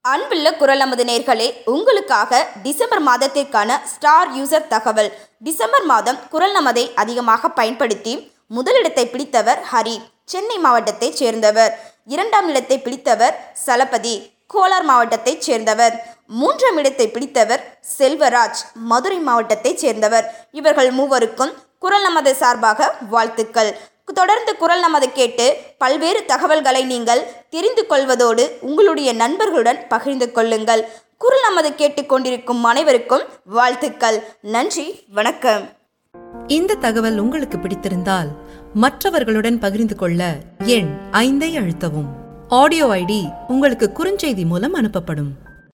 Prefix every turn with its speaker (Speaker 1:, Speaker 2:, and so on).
Speaker 1: அன்புள்ள குரல் நமது நேர்களே உங்களுக்காக டிசம்பர் மாதத்திற்கான ஸ்டார் யூசர் தகவல் டிசம்பர் மாதம் குரல் நமதை அதிகமாக பயன்படுத்தி முதலிடத்தை பிடித்தவர் ஹரி சென்னை மாவட்டத்தைச் சேர்ந்தவர் இரண்டாம் இடத்தை பிடித்தவர் சலபதி கோலார் மாவட்டத்தைச் சேர்ந்தவர் மூன்றாம் இடத்தை பிடித்தவர் செல்வராஜ் மதுரை மாவட்டத்தைச் சேர்ந்தவர் இவர்கள் மூவருக்கும் குரல் நமது சார்பாக வாழ்த்துக்கள் தொடர்ந்து குரல் நமது கேட்டு பல்வேறு தகவல்களை நீங்கள் தெரிந்து கொள்வதோடு உங்களுடைய நண்பர்களுடன் பகிர்ந்து கொள்ளுங்கள் குரல் நமது கேட்டுக்கொண்டிருக்கும் அனைவருக்கும் வாழ்த்துக்கள் நன்றி வணக்கம்
Speaker 2: இந்த தகவல் உங்களுக்கு பிடித்திருந்தால் மற்றவர்களுடன் பகிர்ந்து கொள்ள எண் ஐந்தை அழுத்தவும் ஆடியோ ஐடி உங்களுக்கு குறுஞ்செய்தி மூலம் அனுப்பப்படும்